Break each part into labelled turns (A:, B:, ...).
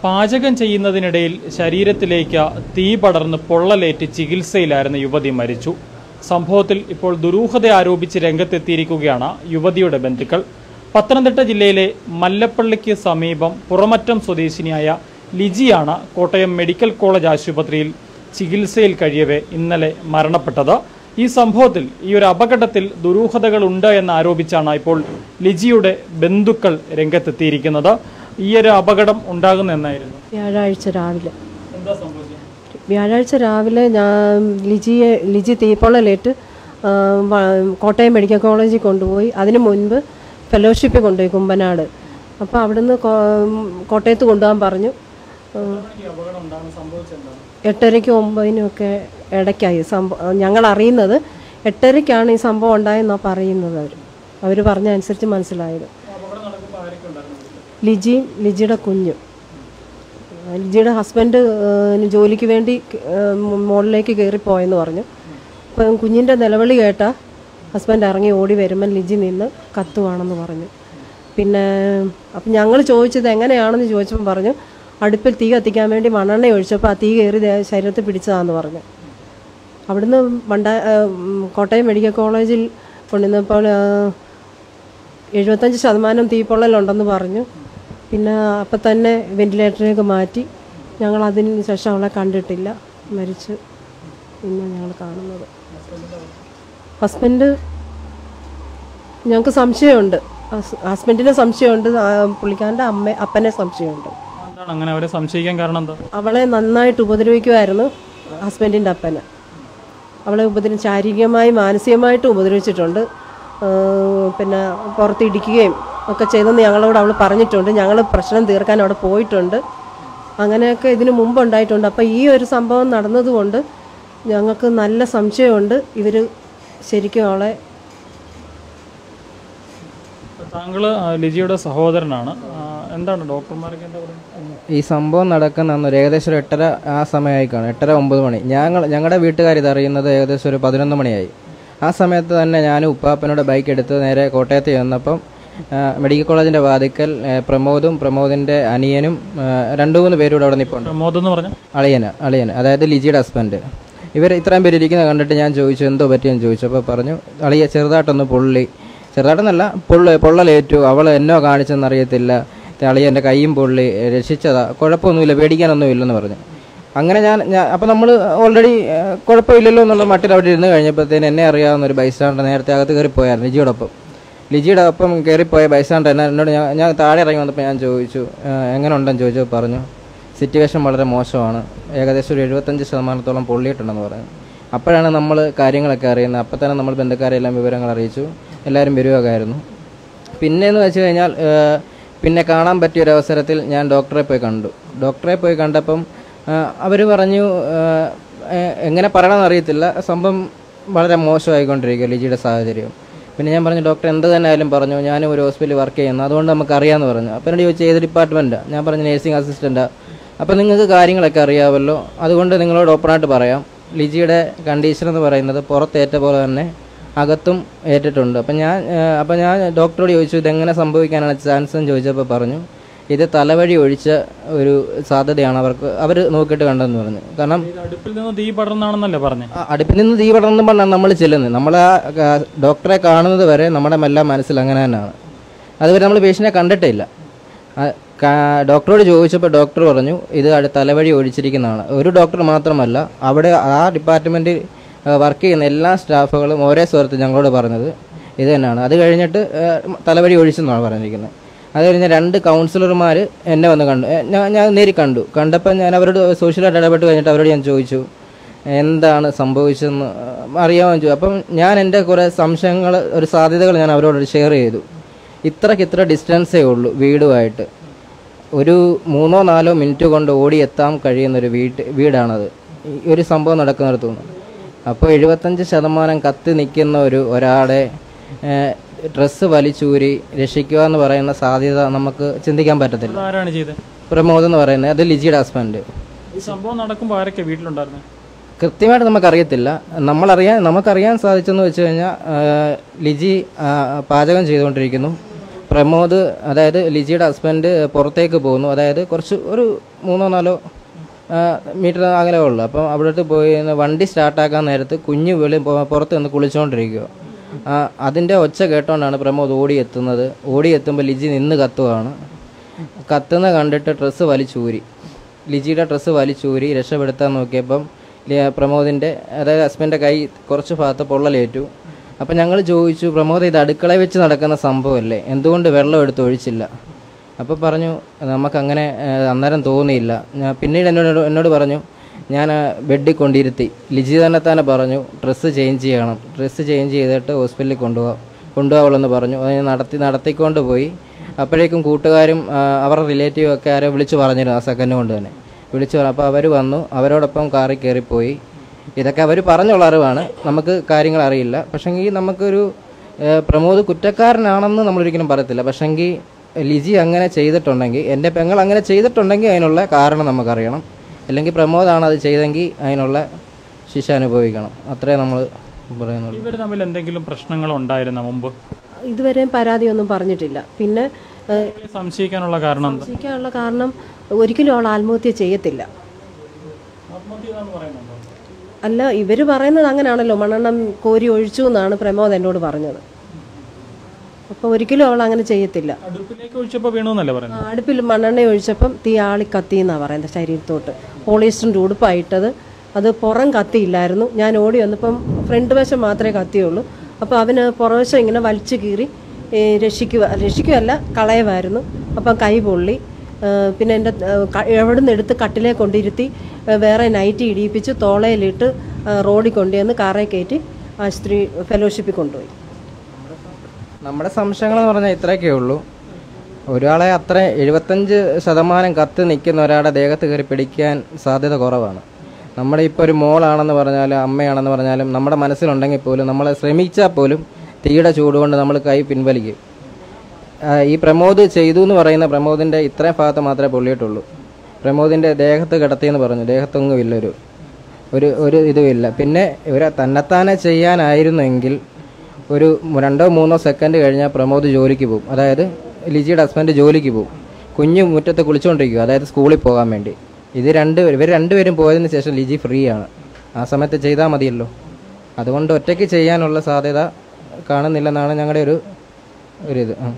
A: പാചകം ചെയ്യുന്നതിനിടയിൽ ശരീരത്തിലേക്ക് തീ പടർന്ന് പൊള്ളലേറ്റ് ചികിത്സയിലായിരുന്ന യുവതി മരിച്ചു സംഭവത്തിൽ ഇപ്പോൾ ദുരൂഹത ആരോപിച്ച് രംഗത്തെത്തിയിരിക്കുകയാണ് യുവതിയുടെ ബന്ധുക്കൾ പത്തനംതിട്ട ജില്ലയിലെ മല്ലപ്പള്ളിക്ക് സമീപം പുറമറ്റം സ്വദേശിനിയായ ലിജിയാണ് കോട്ടയം മെഡിക്കൽ കോളേജ് ആശുപത്രിയിൽ ചികിത്സയിൽ കഴിയവേ ഇന്നലെ മരണപ്പെട്ടത് ഈ സംഭവത്തിൽ ഈ ഒരു അപകടത്തിൽ ദുരൂഹതകൾ ഉണ്ട് എന്ന് ആരോപിച്ചാണ് ഇപ്പോൾ ലിജിയുടെ ബന്ധുക്കൾ രംഗത്തെത്തിയിരിക്കുന്നത് ഈ ഒരു അപകടം ഉണ്ടാകുന്ന എന്നായിരുന്നു
B: വ്യാഴാഴ്ച രാവിലെ
A: എന്താ സംഭവിച്ചത്
B: വ്യാഴാഴ്ച രാവിലെ ഞാൻ ലിജിയെ ലിജി തീപ്പൊള്ളലേറ്റ് ആ, വ- കോട്ടയം മെഡിക്കൽ കോളേജിൽ കൊണ്ടുപോയി അതിന് മുൻപ് ഫെലോഷിപ്പിൽ കൊണ്ടുപോയി കുമ്പനാട് അപ്പോൾ അവിടുന്ന് കോ- കോട്ടയത്ത് കൊണ്ടുപോകാൻ പറഞ്ഞു ആ,
A: ഈ അപകടം ഉണ്ടാകുന്ന സംഭവിച്ചെന്താണ്
B: എട്ടരയ്ക്കും ഒമ്പതിനും ഒക്കെ ഇടയ്ക്കായി സംഭവം ഞങ്ങൾ അറിയുന്നത് എട്ടരയ്ക്കാണ് ഈ സംഭവം ഉണ്ടായെന്നാണ് പറയുന്നത് അവർ അവർ പറഞ്ഞ അനുസരിച്ച് മനസ്സിലായത്
A: അപകടം നടക്കുമ്പോൾ ആരൊക്കെ ഉണ്ടായിരുന്നു വീട്ടിൽ?
B: ലിജിയും ലിജിയുടെ കുഞ്ഞും ലിജിയുടെ ഹസ്ബൻഡ് ഏഹ്, ജോലിക്ക് വേണ്ടി ഏഹ്, മുകളിലേക്ക് കയറിപ്പോയെന്ന് പറഞ്ഞു അപ്പം കുഞ്ഞിൻ്റെ നിലവിളി കേട്ട ഹസ്ബൻഡ് ഇറങ്ങി ഓടി വരുമ്പം ലിജി നിന്ന് കത്തുവാണെന്ന് പറഞ്ഞു പിന്നെ അപ്പം ഞങ്ങൾ ചോദിച്ചത് എങ്ങനെയാണെന്ന് ചോദിച്ചപ്പോൾ പറഞ്ഞു അടുപ്പിൽ തീ കത്തിക്കാൻ വേണ്ടി മണ്ണെണ്ണ ഒഴിച്ചപ്പോൾ ആ തീ കയറി ദേ- ശരീരത്തിൽ പിടിച്ചതാന്ന് പറഞ്ഞു അവിടുന്ന് മണ്ട ഏഹ്, ഉം, കോട്ടയം മെഡിക്കൽ കോളേജിൽ കൊണ്ടുവന്നപ്പോൾ ഏഹ്, എഴുപത്തഞ്ച് ശതമാനം തീപ്പൊള്ളലുണ്ടെന്ന് പറഞ്ഞു പിന്നെ അപ്പം തന്നെ വെന്റിലേറ്ററിലേക്ക് മാറ്റി ഞങ്ങൾ അതിന് ശേഷം അവളെ കണ്ടിട്ടില്ല മരിച്ച് ഇന്ന് ഞങ്ങൾ കാണുന്നത് ഹസ്ബൻഡ് ഞങ്ങൾക്ക് സംശയമുണ്ട് ഹസ്- ഹസ്ബൻഡിന് സംശയമുണ്ട് ആ, പുള്ളിക്കാരൻ്റെ അമ്മ അപ്പനെ സംശയമുണ്ട്
A: എന്താണ് അങ്ങനെ അവരെ സംശയിക്കാൻ കാരണം എന്താ
B: അവളെ നന്നായിട്ട് ഉപദ്രവിക്കുമായിരുന്നു ഹസ്ബൻഡിൻ്റെ അപ്പനെ അവളെ ഉപദ്രവം ശാരീരികമായി മാനസികമായിട്ട് ഉപദ്രവിച്ചിട്ടുണ്ട് ഏഹ് പിന്നെ പുറത്ത് ഇടിക്കുകയും ഒക്കെ ചെയ്തെന്ന് ഞങ്ങളോട് അവൾ പറഞ്ഞിട്ടുണ്ട് ഞങ്ങൾ പ്രശ്നം തീർക്കാൻ അവിടെ പോയിട്ടുണ്ട് അങ്ങനെയൊക്കെ ഇതിനു മുമ്പ് ഉണ്ടായിട്ടുണ്ട് അപ്പോൾ ഈ ഒരു സംഭവം നടന്നതുകൊണ്ട് ഞങ്ങൾക്ക് നല്ല സംശയമുണ്ട് ഇവർ ശരിക്കും അവളെ
A: താങ്കൾ ആ, ലിജിയുടെ സഹോദരനാണ് ആ, എന്താണ് ഡോക്ടർമാരൊക്കെ എന്താ പറയുന്നത്
C: ഈ സംഭവം നടക്കുന്ന അന്ന് ഒരു ഏകദേശം ഒരു എട്ടര ആ സമയമായി കാണും എട്ടര ഒമ്പത് മണി ഞങ്ങൾ ഞങ്ങളുടെ വീട്ടുകാർ ഇതറിയുന്നത് ഏകദേശം ഒരു പതിനൊന്ന് മണിയായി ആ സമയത്ത് തന്നെ ഞാനും ഉപ്പാപ്പനോട് ബൈക്ക് എടുത്ത് നേരെ കോട്ടയത്ത് ചെന്നപ്പം ആ, മെഡിക്കൽ കോളേജിൻ്റെ വാതിക്കൽ ആ, പ്രമോദും പ്രമോദിൻ്റെ അനിയനും ആ, രണ്ട് മൂന്ന് പേരും കൂടെ അവിടെ നിൽപ്പുണ്ട്
A: പ്രമോദ് എന്ന് പറഞ്ഞ
C: അളിയന് അളിയന് അതായത് ലിജിയുടെ ഹസ്ബൻഡ് ഇവർ ഇത്രയും പേര് ഇരിക്കുന്നത് കണ്ടിട്ട് ഞാൻ ചോദിച്ചു എന്തോ പറ്റിയെന്ന് ചോദിച്ചു അപ്പോൾ പറഞ്ഞു അളിയ ചെറുതായിട്ടൊന്ന് പൊള്ളി ചെറുതായിട്ടൊന്നല്ല പൊള്ള പൊള്ളലേറ്റു അവൾ എന്നോ കാണിച്ചെന്നറിയത്തില്ല അളിയ എൻ്റെ കൈയും പൊള്ളി രക്ഷിച്ചതാ കുഴപ്പമൊന്നുമില്ല പേടിക്കാനൊന്നും ഇല്ലെന്ന് പറഞ്ഞു അങ്ങനെ ഞാൻ ഞാൻ അപ്പോൾ നമ്മൾ ഓൾറെഡി കുഴപ്പമില്ലല്ലോ എന്നുള്ള മട്ടിൽ അവിടെ ഇരുന്ന് കഴിഞ്ഞപ്പോഴത്തേന് എന്നെ അറിയാവുന്ന ഒരു ബൈസ്റ്റാൻഡർ നേരത്തെ അകത്ത് കയറിപ്പോയായിരുന്നു ലിജിയോടൊപ്പം ലിജിയുടെ ഒപ്പം കയറിപ്പോയ ബൈസ്റ്റാൻഡർ എന്നെ എന്നോട് ഞാൻ ഞാൻ താഴെ ഇറങ്ങി വന്നപ്പോൾ ഞാൻ ചോദിച്ചു "ആ, എങ്ങനെ ഉണ്ടെന്ന് ചോദിച്ചു പറഞ്ഞു സിറ്റുവേഷൻ വളരെ മോശമാണ് ഏകദേശം ഒരു എഴുപത്തഞ്ച് ശതമാനത്തോളം പൊള്ളിയിട്ടുണ്ടെന്ന് പറഞ്ഞു അപ്പോഴാണ് നമ്മൾ കാര്യങ്ങളൊക്കെ അറിയുന്നത് അപ്പം തന്നെ നമ്മൾ ബന്ധുക്കാരെല്ലാം വിവരങ്ങൾ അറിയിച്ചു എല്ലാവരും വരുവായിരുന്നു പിന്നെയെന്ന് വെച്ച് കഴിഞ്ഞാൽ ഏഹ്, പിന്നെ കാണാൻ പറ്റിയ ഒരു അവസരത്തിൽ ഞാൻ ഡോക്ടറെ പോയി കണ്ടു ഡോക്ടറെ പോയി കണ്ടപ്പം അവർ പറഞ്ഞു ഏഹ്, എ- എങ്ങനെ പറയണമെന്ന് അറിയത്തില്ല സംഭവം വളരെ മോശമായിക്കൊണ്ടിരിക്കുക ലിജിയുടെ സാഹചര്യം പിന്നെ ഞാൻ പറഞ്ഞു ഡോക്ടർ എന്ത് തന്നെ ആയാലും പറഞ്ഞു ഞാനും ഒരു ഹോസ്പിറ്റലിൽ വർക്ക് ചെയ്യുന്നു അതുകൊണ്ട് നമുക്ക് അറിയാമെന്ന് പറഞ്ഞു അപ്പം എന്നോട് ചോദിച്ചു ഏത് ഡിപ്പാർട്ട്മെൻറ്റാണ് ഞാൻ പറഞ്ഞു നേഴ്സിംഗ് അസിസ്റ്റൻറ്റാണ് അപ്പം നിങ്ങൾക്ക് കാര്യങ്ങളൊക്കെ അറിയാമല്ലോ അതുകൊണ്ട് നിങ്ങളോട് ഓപ്പണായിട്ട് പറയാം ലിജിയുടെ കണ്ടീഷൻ എന്ന് പറയുന്നത് പുറത്തേറ്റ പോലെ തന്നെ അകത്തും ഏറ്റിട്ടുണ്ട് അപ്പം ഞാൻ ഏഹ്, അപ്പം ഞാൻ ഡോക്ടറോട് ചോദിച്ചു ഇതെങ്ങനെ സംഭവിക്കാനാണ് ചാൻസ് എന്ന് ചോദിച്ചപ്പോൾ പറഞ്ഞു ഇത് തലവഴി ഒഴിച്ച ഒരു സാധ്യതയാണ് അവർക്ക് അവർ നോക്കിയിട്ട് കണ്ടെന്ന് പറഞ്ഞു കാരണം
A: ഇത് അടുപ്പിൽ നിന്ന് തീ പടർന്നാണെന്നല്ലേ പറഞ്ഞേ
C: ആ, അടുപ്പിൽ നിന്ന് തീ പടർന്നു പറഞ്ഞാണ് നമ്മൾ ചെല്ലുന്നത് നമ്മൾ ആ ആ, ഡോക്ടറെ കാണുന്നത് വരെ നമ്മുടെ എല്ലാം മനസ്സിൽ അങ്ങനെ തന്നെയാണ് അതുവരെ നമ്മൾ പേഷ്യനെ കണ്ടിട്ടേ ഇല്ല ആ, കാ- ഡോക്ടറോട് ചോദിച്ചപ്പോൾ ഡോക്ടർ പറഞ്ഞു ഇത് അട് തലവഴി ഒഴിച്ചിരിക്കുന്നതാണ് ഒരു ഡോക്ടർ മാത്രമല്ല അവിടെ ആ ഡിപ്പാർട്ട്മെൻറ്റിൽ വർക്ക് ചെയ്യുന്ന എല്ലാ സ്റ്റാഫുകളും ഒരേ സ്വരത്തിൽ ഞങ്ങളോട് പറഞ്ഞത് ഇത് തന്നെയാണ് അത് കഴിഞ്ഞിട്ട് ആ, തലവഴി ഒഴിച്ചെന്നാണ് പറഞ്ഞിരിക്കുന്നത് അത് കഴിഞ്ഞ് രണ്ട് കൗൺസിലർമാർ എന്നെ വന്ന് കണ്ടു ഏ, ഞാൻ ഞാൻ നേരിൽ കണ്ടു കണ്ടപ്പോൾ ഞാൻ അവരോട് സോഷ്യലായിട്ട് ഇടപെട്ട് കഴിഞ്ഞിട്ട് അവരോട് ഞാൻ ചോദിച്ചു എന്താണ് സംഭവിച്ചതെന്ന് അറിയാമെന്ന് ചോദിച്ചു അപ്പം ഞാൻ എൻ്റെ കുറേ സംശയങ്ങൾ ഒരു സാധ്യതകൾ ഞാൻ അവരോട് ഷെയർ ചെയ്തു ഇത്രയ്ക്ക് ഇത്ര ഡിസ്റ്റൻസേ ഉള്ളൂ വീടുമായിട്ട് ഒരു മൂന്നോ നാലോ മിനിറ്റ് കൊണ്ട് ഓടിയെത്താൻ കഴിയുന്ന ഒരു വീട്ട് വീടാണത് ഈ ഒരു സംഭവം നടക്കുന്നിടത്തുനിന്ന് അപ്പോൾ എഴുപത്തഞ്ച് ശതമാനം കത്തി നിൽക്കുന്ന ഒരു ഒരാളെ ഡ്രസ്സ് വലിച്ചൂരി രക്ഷിക്കുക എന്ന് പറയുന്ന സാധ്യത നമുക്ക് ചിന്തിക്കാൻ പറ്റത്തില്ല
A: ഇത് ആരാണ് ചെയ്തത്
C: പ്രമോദ് എന്ന് പറയുന്നത് അത് ലിജിയുടെ ഹസ്ബൻഡ്
A: ഈ സംഭവം നടക്കുമ്പോൾ ആരൊക്കെ വീട്ടിലുണ്ടായിരുന്നു
C: കൃത്യമായിട്ട് നമുക്കറിയത്തില്ല നമ്മളറിയാൻ നമുക്കറിയാൻ സാധിച്ചെന്ന് വെച്ച് കഴിഞ്ഞാൽ ലിജി ആ, പാചകം ചെയ്തുകൊണ്ടിരിക്കുന്നു പ്രമോദ് അതായത് ലിജിയുടെ ഹസ്ബൻഡ് പുറത്തേക്ക് പോകുന്നു അതായത് കുറച്ച് ഒരു മൂന്നോ നാലോ ആ, മീറ്റർ അകലേ ഉള്ളൂ അപ്പം അവിടത്ത് പോയി നിന്ന് വണ്ടി സ്റ്റാർട്ടാക്കാൻ നേരത്ത് കുഞ്ഞ് വെളി പു- പുറത്ത് നിന്ന് കുളിച്ചുകൊണ്ടിരിക്കുക അതിൻ്റെ ഒച്ച കേട്ടോണ്ടാണ് പ്രമോദ് ഓടിയെത്തുന്നത് ഓടിയെത്തുമ്പോൾ ലിജി നിന്ന് കത്തുവാണ് കത്തുന്ന കണ്ടിട്ട് ഡ്രസ്സ് വലിച്ചൂരി ലിജിയുടെ ഡ്രസ്സ് വലിച്ചൂരി രക്ഷപ്പെടുത്താൻ നോക്കിയപ്പം ലി- പ്രമോദിൻ്റെ അതായത് ഹസ്ബൻഡിൻ്റെ കൈ കുറച്ച് ഭാഗത്ത് പൊള്ളലേറ്റു അപ്പം ഞങ്ങൾ ചോദിച്ചു പ്രമോദ് ഇത് അടുക്കള വെച്ച് നടക്കുന്ന സംഭവമല്ലേ എന്തുകൊണ്ട് വെള്ളം എടുത്ത് ഒഴിച്ചില്ല അപ്പോൾ പറഞ്ഞു നമുക്കങ്ങനെ ഏഹ്, അന്നേരം തോന്നിയില്ല ഞാൻ പിന്നീട് എന്നോട് എന്നോട് പറഞ്ഞു ഞാൻ ആ ബെഡിൽ കൊണ്ടിരുത്തി ലിജി തന്നെ തന്നെ പറഞ്ഞു ഡ്രസ്സ് ചേഞ്ച് ചെയ്യണം ഡ്രസ്സ് ചേഞ്ച് ചെയ്തിട്ട് ഹോസ്പിറ്റലിൽ കൊണ്ടുപോകാം കൊണ്ടുപോകാവുള്ളെന്ന് പറഞ്ഞു അതിന് നടത്തി നടത്തിക്കൊണ്ട് പോയി അപ്പോഴേക്കും കൂട്ടുകാരും ആ, അവരുടെ റിലേറ്റീവ് ഒക്കെ ആരോ വിളിച്ചു പറഞ്ഞിരുന്നു ആ സെക്കൻഡ് കൊണ്ട് തന്നെ വിളിച്ചു പറഞ്ഞു അപ്പോൾ അവർ വന്നു അവരോടൊപ്പം കാറിൽ കയറിപ്പോയി ഇതൊക്കെ അവർ പറഞ്ഞുള്ള അറിവാണ് നമുക്ക് കാര്യങ്ങൾ അറിയില്ല പക്ഷെങ്കിൽ നമുക്കൊരു ഏഹ്, പ്രമോദ് കുറ്റക്കാരനാണെന്ന് നമ്മളൊരിക്കലും പറയത്തില്ല പക്ഷെങ്കിൽ ലിജി അങ്ങനെ ചെയ്തിട്ടുണ്ടെങ്കിൽ എൻ്റെ പെങ്ങൾ അങ്ങനെ ചെയ്തിട്ടുണ്ടെങ്കിൽ അതിനുള്ള കാരണം നമുക്കറിയണം അല്ലെങ്കിൽ പ്രമോദാണ് അത് ചെയ്തെങ്കിൽ അതിനുള്ള ശിക്ഷ അനുഭവിക്കണം അത്രേ നമ്മൾ പറയുന്നുള്ളൂ
A: ഇവർ തമ്മിൽ എന്തെങ്കിലും പ്രശ്നങ്ങൾ ഉണ്ടായിരുന്ന മുമ്പ്
B: ഇതുവരെയും പരാതിയൊന്നും പറഞ്ഞിട്ടില്ല പിന്നെ ഏഹ്,
A: ഇവരെ സംശയിക്കാനുള്ള കാരണം എന്താ
B: സംശയിക്കാനുള്ള കാരണം ഒരിക്കലും അവൾ ആത്മഹത്യ ചെയ്യത്തില്ല അല്ല ഇവർ പറയുന്നത് അങ്ങനെയാണല്ലോ മണ്ണെണ്ണം കോരി ഒഴിച്ചു എന്നാണ് പ്രമോദ് എന്നോട് പറഞ്ഞത് അപ്പോൾ ഒരിക്കലും അവൾ അങ്ങനെ ചെയ്യത്തില്ല
A: അടുപ്പിലേക്ക് ഒഴിച്ചപ്പോൾ വീണു എന്നല്ലേ പറയുന്നത്
B: ആ, അടുപ്പിൽ മണ്ണെണ്ണ ഒഴിച്ചപ്പം തീ ആളി കത്തി എന്നാണ് പറയുന്നത് ശരീരത്തോട്ട് പോളിസ്റ്ററിൻ്റെ ഉടുപ്പായിട്ടത് അത് പുറം കത്തിയില്ലായിരുന്നു ഞാൻ ഓടി വന്നപ്പം ഫ്രണ്ട് വശം മാത്രമേ കത്തിയുള്ളൂ അപ്പോൾ അവന് പുറവശം ഇങ്ങനെ വലിച്ചു കീറി ഏ, രക്ഷിക്കുക രക്ഷിക്കുകയല്ല കളയമായിരുന്നു അപ്പം കൈ പൊള്ളി ഏ, പിന്നെ എൻ്റെ എവിടെ നിന്ന് എടുത്ത് കട്ടിലേ കൊണ്ടിരുത്തി ഏ, വേറെ നൈറ്റ് ഇടിയിപ്പിച്ച് തോളയിലിട്ട് ആ, റോഡിൽ കൊണ്ടുവന്ന് കാറേ കയറ്റി ആശുപത്രി ഫെലോഷിപ്പിൽ കൊണ്ടുപോയി
C: നമ്മുടെ സംശയങ്ങൾ എന്ന് പറഞ്ഞാൽ ഇത്രയൊക്കെ ഉള്ളൂ ഒരാളെ അത്ര എഴുപത്തഞ്ച് ശതമാനം കത്ത് നിൽക്കുന്ന ഒരാളുടെ ദേഹത്ത് കയറി പിടിക്കാൻ സാധ്യത കുറവാണ് നമ്മുടെ ഇപ്പോൾ ഒരു മോളാണെന്ന് പറഞ്ഞാലും അമ്മയാണെന്ന് പറഞ്ഞാലും നമ്മുടെ മനസ്സിലുണ്ടെങ്കിൽ പോലും നമ്മളെ ശ്രമിച്ചാൽ പോലും തീയുടെ ചൂട് കൊണ്ട് നമ്മൾ കൈ പിൻവലിക്കും ആ, ഈ പ്രമോദ് ചെയ്തു എന്ന് പറയുന്ന പ്രമോദിൻ്റെ ഇത്രയും ഭാഗത്ത് മാത്രമേ പൊള്ളിയിട്ടുള്ളൂ പ്രമോദിൻ്റെ ദേഹത്ത് കിടത്തിയെന്ന് പറഞ്ഞു ദേഹത്തൊന്നും ഇല്ല ഒരു ഒരു ഒരു ഇതുമില്ല പിന്നെ ഇവരെ തന്നെത്താനെ ചെയ്യാനായിരുന്നെങ്കിൽ ഒരു രണ്ടോ മൂന്നോ സെക്കൻഡ് കഴിഞ്ഞാൽ പ്രമോദ് ജോലിക്ക് പോകും അതായത് ലിജിയുടെ ഹസ്ബൻഡ് ജോലിക്ക് പോകും കുഞ്ഞ് മുറ്റത്ത് കുളിച്ചുകൊണ്ടിരിക്കുക അതായത് സ്കൂളിൽ പോകാൻ വേണ്ടി ഇത് രണ്ട് ഇവർ രണ്ടുപേരും പോയതിന് ശേഷം ലിജി ഫ്രീ ആണ് ആ സമയത്ത് ചെയ്താൽ മതിയല്ലോ അതുകൊണ്ട് ഒറ്റയ്ക്ക് ചെയ്യാനുള്ള സാധ്യത കാണുന്നില്ലെന്നാണ് ഞങ്ങളുടെ ഒരു ഒരിത് ആ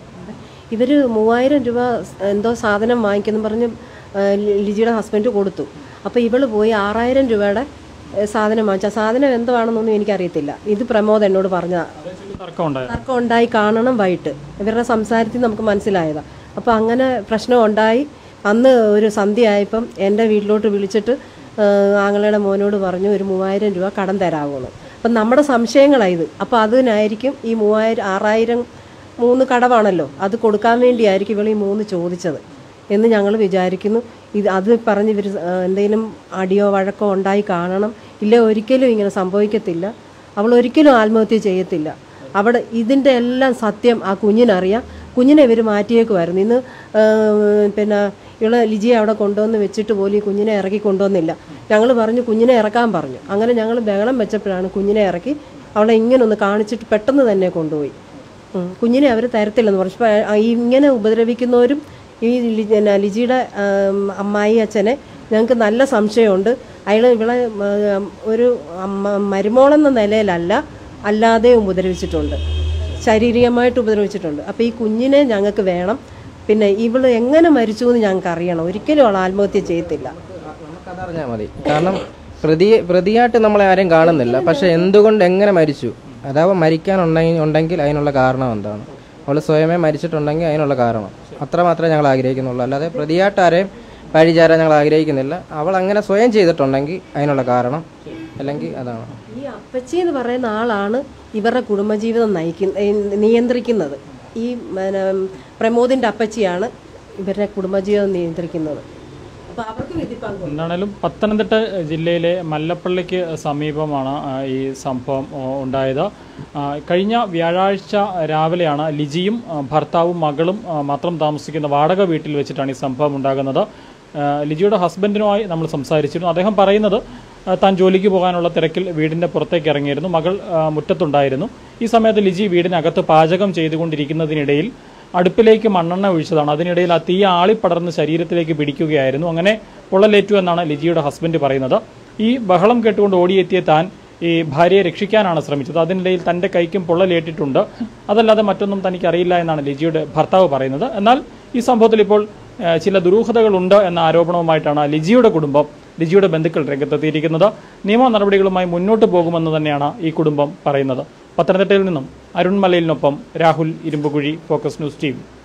B: ഇവർ മൂവായിരം രൂപ സ് എന്തോ സാധനം വാങ്ങിക്കുന്നു പറഞ്ഞ് ആ, ലി- ലിജിയുടെ ഹസ്ബൻഡ് കൊടുത്തു അപ്പോൾ ഇവൾ പോയി ആറായിരം രൂപയുടെ ഏ, സാധനം വാങ്ങിച്ച സാധനം എന്തുവാണെന്നൊന്നും എനിക്കറിയത്തില്ല ഇത് പ്രമോദ് എന്നോട് പറഞ്ഞതാണ്
A: തർക്കം ഉണ്ടായത്
B: തർക്കം ഉണ്ടായി കാണണം വൈകിട്ട് ഇവരുടെ സംസാരത്തിൽ നമുക്ക് മനസ്സിലായതാണ് അപ്പോൾ അങ്ങനെ പ്രശ്നം ഉണ്ടായി അന്ന് ഒരു സന്ധ്യ ആയപ്പം എൻ്റെ വീട്ടിലോട്ട് വിളിച്ചിട്ട് ആ, ആങ്ങളയുടെ മോനോട് പറഞ്ഞു ഒരു മൂവായിരം രൂപ കടം തരാവുള്ളൂ അപ്പം നമ്മുടെ സംശയങ്ങളാണ് ഇത് അപ്പോൾ അതിനായിരിക്കും ഈ മൂവായിരം ആറായിരം മൂന്ന് കടവാണല്ലോ അത് കൊടുക്കാൻ വേണ്ടിയായിരിക്കും ഇവൾ ഈ മൂന്ന് ചോദിച്ചത് എന്ന് ഞങ്ങൾ വിചാരിക്കുന്നു ഇത് അത് പറഞ്ഞ് ഇവർ എന്തെങ്കിലും അടിയോ വഴക്കോ ഉണ്ടായി കാണണം ഇല്ല ഒരിക്കലും ഇങ്ങനെ സംഭവിക്കത്തില്ല അവൾ ഒരിക്കലും ആത്മഹത്യ ചെയ്യത്തില്ല അവിടെ ഇതിൻ്റെ എല്ലാം സത്യം ആ കുഞ്ഞിനറിയാം കുഞ്ഞിനെ ഇവർ മാറ്റിയേക്കുമായിരുന്നു ഇന്ന് ആ, പിന്നെ ഇവളെ ലിജിയെ അവിടെ കൊണ്ടുവന്ന് വെച്ചിട്ട് പോലും ഈ കുഞ്ഞിനെ ഇറക്കി കൊണ്ടുവന്നില്ല ഞങ്ങൾ പറഞ്ഞു കുഞ്ഞിനെ ഇറക്കാൻ പറഞ്ഞു അങ്ങനെ ഞങ്ങൾ ബഹളം വെച്ചപ്പോഴാണ് കുഞ്ഞിനെ ഇറക്കി അവളെ ഇങ്ങനെ ഒന്ന് കാണിച്ചിട്ട് പെട്ടെന്ന് തന്നെ കൊണ്ടുപോയി ഉം. കുഞ്ഞിനെ അവർ തരത്തില്ലെന്ന് പറഞ്ഞു പക്ഷേ ആ ഈ ഇങ്ങനെ ഉപദ്രവിക്കുന്നവരും ഈ ലി- പിന്നെ ലിജിയുടെ ആം, അമ്മായി അച്ഛനെ ഞങ്ങൾക്ക് നല്ല സംശയമുണ്ട് അയാൾ ഇവളെ ഉം, ഒരു അമ്മ- മരുമോളെന്ന നിലയിലല്ല അല്ലാതെ ഉപദ്രവിച്ചിട്ടുണ്ട് ശാരീരികമായിട്ട് ഉപദ്രവിച്ചിട്ടുണ്ട് അപ്പോൾ ഈ കുഞ്ഞിനെ ഞങ്ങൾക്ക് വേണം പിന്നെ ഇവൾ എങ്ങനെ മരിച്ചു എന്ന് ഞങ്ങൾക്ക് അറിയണം ഒരിക്കലും അവൾ ആത്മഹത്യ ചെയ്യത്തില്ല
C: നമുക്കതറിഞ്ഞാൽ മതി കാരണം പ്രതി പ്രതിയായിട്ട് നമ്മളെ ആരും കാണുന്നില്ല പക്ഷെ എന്തുകൊണ്ട് എങ്ങനെ മരിച്ചു അഥവാ മരിക്കാനുണ്ടെങ്കിൽ ഉണ്ടെങ്കിൽ അതിനുള്ള കാരണം എന്താണ് അവൾ സ്വയമേ മരിച്ചിട്ടുണ്ടെങ്കിൽ അതിനുള്ള കാരണം അത്ര മാത്രമേ ഞങ്ങൾ ആഗ്രഹിക്കുന്നുള്ളൂ അല്ലാതെ പ്രതിയായിട്ട് ആരെയും പഴിചാരാൻ ഞങ്ങൾ ആഗ്രഹിക്കുന്നില്ല അവൾ അങ്ങനെ സ്വയം ചെയ്തിട്ടുണ്ടെങ്കിൽ അതിനുള്ള കാരണം അല്ലെങ്കിൽ അതാണ്
B: ഈ അപ്പച്ചി എന്ന് പറയുന്ന ആളാണ് ഇവരുടെ കുടുംബജീവിതം നയിക്കുന്ന നിയന്ത്രിക്കുന്നത് ഈ പിന്നെ, പ്രമോദിന്റെ അപ്പച്ചിയാണ് ഇവരുടെ കുടുംബജീവിതം നിയന്ത്രിക്കുന്നത് അപ്പോൾ അവർക്ക് വിധിപ്പങ്കു
A: എന്താണേലും പത്തനംതിട്ട ജില്ലയിലെ മല്ലപ്പള്ളിക്ക് സമീപമാണ് ആ, ഈ സംഭവം ആ, ഉണ്ടായത് ആ, കഴിഞ്ഞ വ്യാഴാഴ്ച രാവിലെയാണ് ലിജിയും ആ, ഭർത്താവും മകളും ആ, മാത്രം താമസിക്കുന്ന വാടക വീട്ടിൽ വെച്ചിട്ടാണ് ഈ സംഭവം ഉണ്ടാകുന്നത് ആ, ലിജിയുടെ ഹസ്ബൻഡിനുമായി നമ്മൾ സംസാരിച്ചിരുന്നു അദ്ദേഹം പറയുന്നത് ആ, താൻ ജോലിക്ക് പോകാനുള്ള തിരക്കിൽ വീടിൻ്റെ പുറത്തേക്ക് ഇറങ്ങിയിരുന്നു മകൾ ആ, മുറ്റത്തുണ്ടായിരുന്നു ഈ സമയത്ത് ലിജി വീടിനകത്ത് പാചകം ചെയ്തുകൊണ്ടിരിക്കുന്നതിനിടയിൽ അടുപ്പിലേക്ക് മണ്ണെണ്ണ ഒഴിച്ചതാണ് അതിനിടയിൽ ആ തീ ആളിപ്പടർന്ന് ശരീരത്തിലേക്ക് പിടിക്കുകയായിരുന്നു അങ്ങനെ പൊള്ളലേറ്റു എന്നാണ് ലിജിയുടെ ഹസ്ബൻഡ് പറയുന്നത് ഈ ബഹളം കേട്ടുകൊണ്ട് ഓടിയെത്തിയ താൻ ഈ ഭാര്യയെ രക്ഷിക്കാനാണ് ശ്രമിച്ചത് അതിനിടയിൽ തൻ്റെ കൈക്കും പൊള്ളലേറ്റിട്ടുണ്ട് അതല്ലാതെ മറ്റൊന്നും തനിക്ക് അറിയില്ല എന്നാണ് ലിജിയുടെ ഭർത്താവ് പറയുന്നത് എന്നാൽ ഈ സംഭവത്തിൽ ഇപ്പോൾ ഏഹ്, ചില ദുരൂഹതകളുണ്ട് എന്ന ആരോപണവുമായിട്ടാണ് ലിജിയുടെ കുടുംബം ലിജിയുടെ ബന്ധുക്കൾ രംഗത്തെത്തിയിരിക്കുന്നത് നിയമ നടപടികളുമായി മുന്നോട്ട് പോകുമെന്ന് തന്നെയാണ് ഈ കുടുംബം പറയുന്നത് പത്തനംതിട്ടയിൽ നിന്നും അരുൺ മലയിലിനൊപ്പം Rahul Irumbukuzhi Focus News team